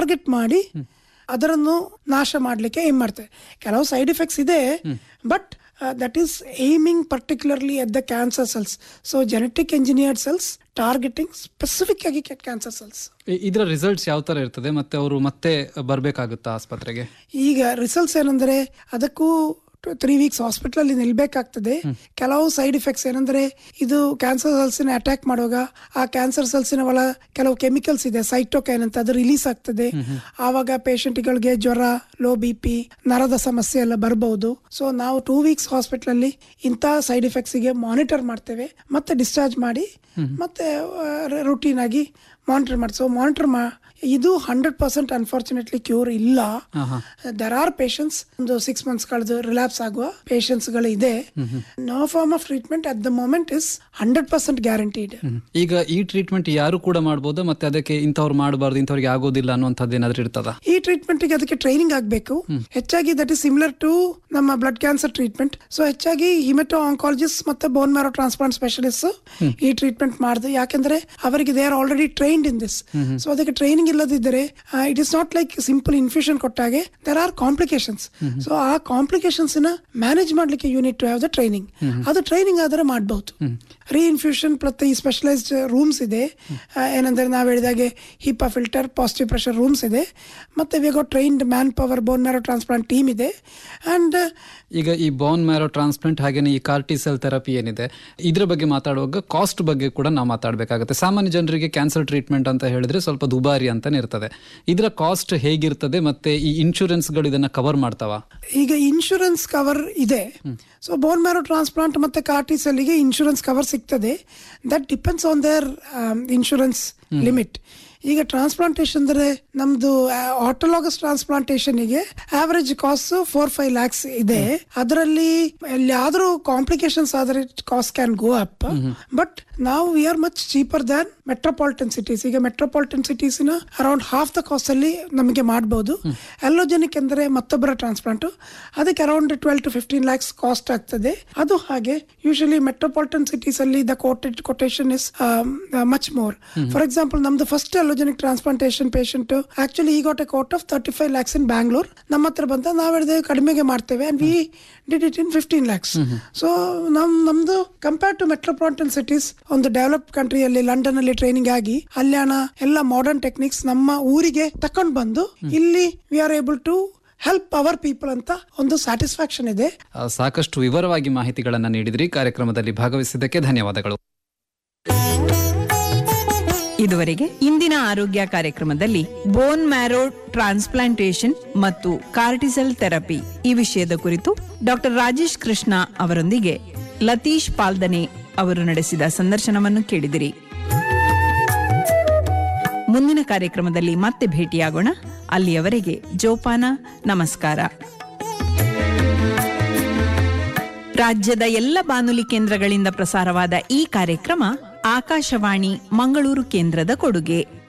Target ಮಾಡಿ ಅದರನ್ನು ನಾಶ ಮಾಡಲಿಕ್ಕೆ ಏನ್ ಮಾಡ್ತೇವೆ ಕೆಲವು ಸೈಡ್ ಎಫೆಕ್ಟ್ಸ್ ಇದೆ but that is aiming particularly at the cancer cells so genetic engineered cells targeting specific ಆಗಿ ಕ್ಯಾನ್ಸರ್ ಸೆಲ್ಸ್ ಇ- ಇದರ ರಿಸಲ್ಟ್ಸ್ ಯಾವ ತರ ಇರ್ತದೆ ಮತ್ತೆ ಅವರು ಮತ್ತೆ ಬರ್ಬೇಕಾಗುತ್ತಾ ಆಸ್ಪತ್ರೆಗೆ ಈಗ ರಿಸಲ್ಟ್ಸ್ ಏನಂದ್ರೆ ಅದಕ್ಕೂ ತ್ರೀ ವೀಕ್ಸ್ ಹಾಸ್ಪಿಟಲ್ ಅಲ್ಲಿ ನಿಲ್ಬೇಕಾಗ್ತದೆ ಕೆಲವು ಸೈಡ್ ಎಫೆಕ್ಟ್ಸ್ ಏನಂದ್ರೆ ಇದು ಕ್ಯಾನ್ಸರ್ ಸೆಲ್ಸಿನ ಅಟ್ಯಾಕ್ ಮಾಡುವಾಗ ಆ ಕ್ಯಾನ್ಸರ್ ಸೆಲ್ಸಿನ ಒಳ ಕೆಲವು ಕೆಮಿಕಲ್ಸ್ ಇದೆ ಸೈಟೋಕೈನ್ ಅಂತ ಅದು ರಿಲೀಸ್ ಆಗ್ತದೆ ಆವಾಗ ಪೇಷಂಟ್ಗಳಿಗೆ ಜ್ವರ ಲೋ ಬಿ ಪಿ ನರದ ಸಮಸ್ಯೆ ಎಲ್ಲ ಬರಬಹುದು ಸೊ ನಾವು ಟೂ ವೀಕ್ಸ್ ಹಾಸ್ಪಿಟಲ್ ಅಲ್ಲಿ ಇಂಥ ಸೈಡ್ ಎಫೆಕ್ಟ್ಸ್ ಗೆ ಮಾನಿಟರ್ ಮಾಡ್ತೇವೆ ಮತ್ತೆ ಡಿಸ್ಚಾರ್ಜ್ ಮಾಡಿ ಮತ್ತೆ ರುಟೀನ್ ಆಗಿ ಮಾನಿಟರ್ ಮಾಡಿ ಸೊ ಮಾನಿಟರ್ ಮಾ ಇದು ಹಂಡ್ರೆಡ್ ಪರ್ಸೆಂಟ್ ಅನ್ಫಾರ್ಚುನೇಟ್ಲಿ ಕ್ಯೂರ್ ಇಲ್ಲ ದರ್ ಆರ್ ಪೇಷನ್ಸ್ ಒಂದು ಸಿಕ್ಸ್ ಮಂತ್ಸ್ ಕಳೆದು ರಿಲ್ಯಾಪ್ಸ್ ಆಗುವ ಪೇಷನ್ಸ್ ಗಳು ಇದೆ no form of treatment at the moment is hundred percent guaranteed hmm. ಈಗ ಈ ಟ್ರೀಟ್ಮೆಂಟ್ ಯಾರು ಕೂಡ ಮಾಡ್ಬೋದಾ ಮತ್ತೆ ಅದಕ್ಕೆ ಇಂಥವ್ರು ಮಾಡಬಾರ್ದು ಇಂಥವ್ರಿಗೆ ಆಗೋದಿಲ್ಲ ಅನ್ನುವಂಥದ್ದು ಏನಾದ್ರೂ ಇರ್ತದ ಈ ಟ್ರೀಟ್ಮೆಂಟ್ ಗೆ ಅದಕ್ಕೆ ಟ್ರೈನಿಂಗ್ ಆಗಬೇಕು ಹೆಚ್ಚಾಗಿ ದಟ್ ಇಸ್ ಸಿಮಿಲರ್ ಟು ನಮ್ಮ ಬ್ಲಡ್ ಕ್ಯಾನ್ಸರ್ ಟ್ರೀಟ್ಮೆಂಟ್ ಸೊ ಹೆಚ್ಚಾಗಿ ಹಿಮೆಟೋ ಆಂಕಾಲಜಿಸ್ಟ್ ಮತ್ತೆ ಬೋನ್ ಮ್ಯಾರೋ ಟ್ರಾನ್ಸ್ಪ್ಲಾಂಟ್ ಸ್ಪೆಷಲಿಸ್ಟ್ ಈ ಟ್ರೀಟ್ಮೆಂಟ್ ಮಾಡಿದೆ ಯಾಕಂದ್ರೆ ಅವರಿಗೆ they are already trained in this so ಅದಕ್ಕೆ ಟ್ರೈನಿಂಗ್ ಇಲ್ಲದಿದ್ದರೆ it is not like simple infusion ಕೊಟ್ಟಾಗೆ ದರ್ ಆರ್ ಕಾಂಪ್ಲಿಕೇಶನ್ಸ್ ಸೊ ಆ ಕಾಂಪ್ಲಿಕೇಶನ್ಸ್ ನ ಮ್ಯಾನೇಜ್ ಮಾಡ್ಲಿಕ್ಕೆ unit to have the training ಅದು ಟ್ರೈನಿಂಗ್ ಆದರೆ ಮಾಡಬಹುದು ರೀಇನ್ಫ್ಯೂಷನ್ ಮತ್ತೆ ಈ ಸ್ಪೆಷಲೈಸ್ಡ್ ರೂಮ್ಸ್ ಇದೆ ಆ, ಏನಂದ್ರೆ ನಾವು ಹೇಳಿದಾಗೆ HEPA filter positive pressure rooms ಇದೆ ಮತ್ತೆ we go trained manpower bone marrow transplant team ಇದೆ ಅಂಡ್ ಈಗ ಈ ಬೋನ್ ಮ್ಯಾರೋ ಟ್ರಾನ್ಸ್ಪ್ಲಾಂಟ್ ಹಾಗೇನೆ ಈ ಕಾರ್ಟಿಸೆಲ್ ಥೆರಪಿ ಏನಿದೆ ಇದ್ರ ಬಗ್ಗೆ ಮಾತಾಡುವಾಗ ಕಾಸ್ಟ್ ಬಗ್ಗೆ ಕೂಡ ನಾವು ಮಾತಾಡಬೇಕಾಗುತ್ತೆ ಸಾಮಾನ್ಯ ಜನರಿಗೆ ಕ್ಯಾನ್ಸರ್ ಟ್ರೀಟ್ಮೆಂಟ್ ಅಂತ ಹೇಳಿದ್ರೆ ಸ್ವಲ್ಪ ದುಬಾರಿ ಅಂತಾನೆ ಇರ್ತದೆ ಇದರ ಕಾಸ್ಟ್ ಹೇಗಿರ್ತದೆ ಮತ್ತೆ ಈ ಇನ್ಶೂರೆನ್ಸ್ಗಳು ಇದನ್ನ ಕವರ್ ಮಾಡ್ತಾವ ಈಗ ಇನ್ಶೂರೆನ್ಸ್ ಕವರ್ ಇದೆ ಸೊ ಬೋನ್ ಮ್ಯಾರೋ ಟ್ರಾನ್ಸ್ಪ್ಲಾಂಟ್ ಮತ್ತೆ ಕಾರ್ಟಿಸೆಲ್ಗೆ ಇನ್ಶೂರೆನ್ಸ್ ಕವರ್ ಸಿಗ್ತದೆ that depends on their insurance limit ಈಗ ಟ್ರಾನ್ಸ್ಪ್ಲಾಂಟೇಶನ್ ಅಂದ್ರೆ ನಮ್ದು ಆಟೋಲಾಗಸ್ ಟ್ರಾನ್ಸ್ಪ್ಲಾಂಟೇಶನ್ ಗೆ average cost four five lakhs ಇದೆ ಅದರಲ್ಲಿ ಎಲ್ಲಿಯಾದ್ರೂ ಕಾಂಪ್ಲಿಕೇಶನ್ಸ್ ಆದರೆ cost can go up but ನಾವು we are much cheaper than metropolitan cities ಈಗ ಮೆಟ್ರೋಪಾಲಿಟನ್ ಸಿಟೀಸ್ ನ ಅರೌಂಡ್ ಹಾಫ್ ದ ಕಾಸ್ಟ್ ಅಲ್ಲಿ ನಮಗೆ ಮಾಡಬಹುದು ಎಲ್ಲೋಜೆನಿಕ್ ಅಂದ್ರೆ ಮತ್ತೊಬ್ಬರ ಟ್ರಾನ್ಸ್ಪ್ಲಾಂಟ್ ಅದಕ್ಕೆ around twelve to fifteen lakhs cost ಆಗ್ತದೆ ಅದು ಹಾಗೆ ಯೂಶಲಿ ಮೆಟ್ರೋಪಾಲಿಟನ್ ಸಿಟೀಸ್ ಅಲ್ಲಿ the quoted quotation is much more for example ನಮ್ದು first allogenic transplantation patient actually ಈ got a quote of thirty five lakhs in Bangalore ನಮ್ಮ ಹತ್ರ ಬಂದ ನಾವು ಹೇಳಿದೆ ಕಡಿಮೆಗೆ ಮಾಡ್ತೇವೆ and we did it in fifteen lakhs so ನಮ್ ನಮ್ದು ಕಂಪೇರ್ ಟು ಮೆಟ್ರೋಪಾಲಿಟನ್ ಸಿಟೀಸ್ ಒಂದು ಡೆವಲಪ್ ಕಂಟ್ರಿಯಲ್ಲಿ ಲಂಡನ್ ಅಲ್ಲಿ ಟ್ರೈನಿಂಗ್ ಆಗಿ ಅಲ್ಯಾಣ ಎಲ್ಲ ಮಾಡರ್ನ್ ಟೆಕ್ನಿಕ್ಸ್ ನಮ್ಮ ಊರಿಗೆ ತಕೊಂಡ್ ಬಂದು ಇಲ್ಲಿ we are able to help our people ಅಂತ ಒಂದು ಸ್ಯಾಟಿಸ್ಫ್ಯಾಕ್ಷನ್ ಇದೆ ಆ, ಸಾಕಷ್ಟು ವಿವರವಾಗಿ ಮಾಹಿತಿಗಳನ್ನ ನೀಡಿದ್ರಿ ಕಾರ್ಯಕ್ರಮದಲ್ಲಿ ಭಾಗವಹಿಸಿದ್ದಕ್ಕೆ ಧನ್ಯವಾದಗಳು ಇದುವರೆಗೆ ಇಂದಿನ ಆರೋಗ್ಯ ಕಾರ್ಯಕ್ರಮದಲ್ಲಿ ಬೋನ್ ಮ್ಯಾರೋ ಟ್ರಾನ್ಸ್ಪ್ಲಾಂಟೇಶನ್ ಮತ್ತು ಕಾರ್ಟಿಸೆಲ್ ಥೆರಪಿ ಈ ವಿಷಯದ ಕುರಿತು ಡಾಕ್ಟರ್ ರಾಜೇಶ್ ಕೃಷ್ಣ ಅವರೊಂದಿಗೆ ಲತೀಶ್ ಪಾಲ್ದನೆ ಅವರು ನಡೆಸಿದ ಸಂದರ್ಶನವನ್ನು ಕೇಳಿದಿರಿ ಮುಂದಿನ ಕಾರ್ಯಕ್ರಮದಲ್ಲಿ ಮತ್ತೆ ಭೇಟಿಯಾಗೋಣ ಅಲ್ಲಿಯವರೆಗೆ ಜೋಪಾನ ನಮಸ್ಕಾರ ರಾಜ್ಯದ ಎಲ್ಲ ಬಾನುಲಿ ಕೇಂದ್ರಗಳಿಂದ ಪ್ರಸಾರವಾದ ಈ ಕಾರ್ಯಕ್ರಮ ಆಕಾಶವಾಣಿ ಮಂಗಳೂರು ಕೇಂದ್ರದ ಕೊಡುಗೆ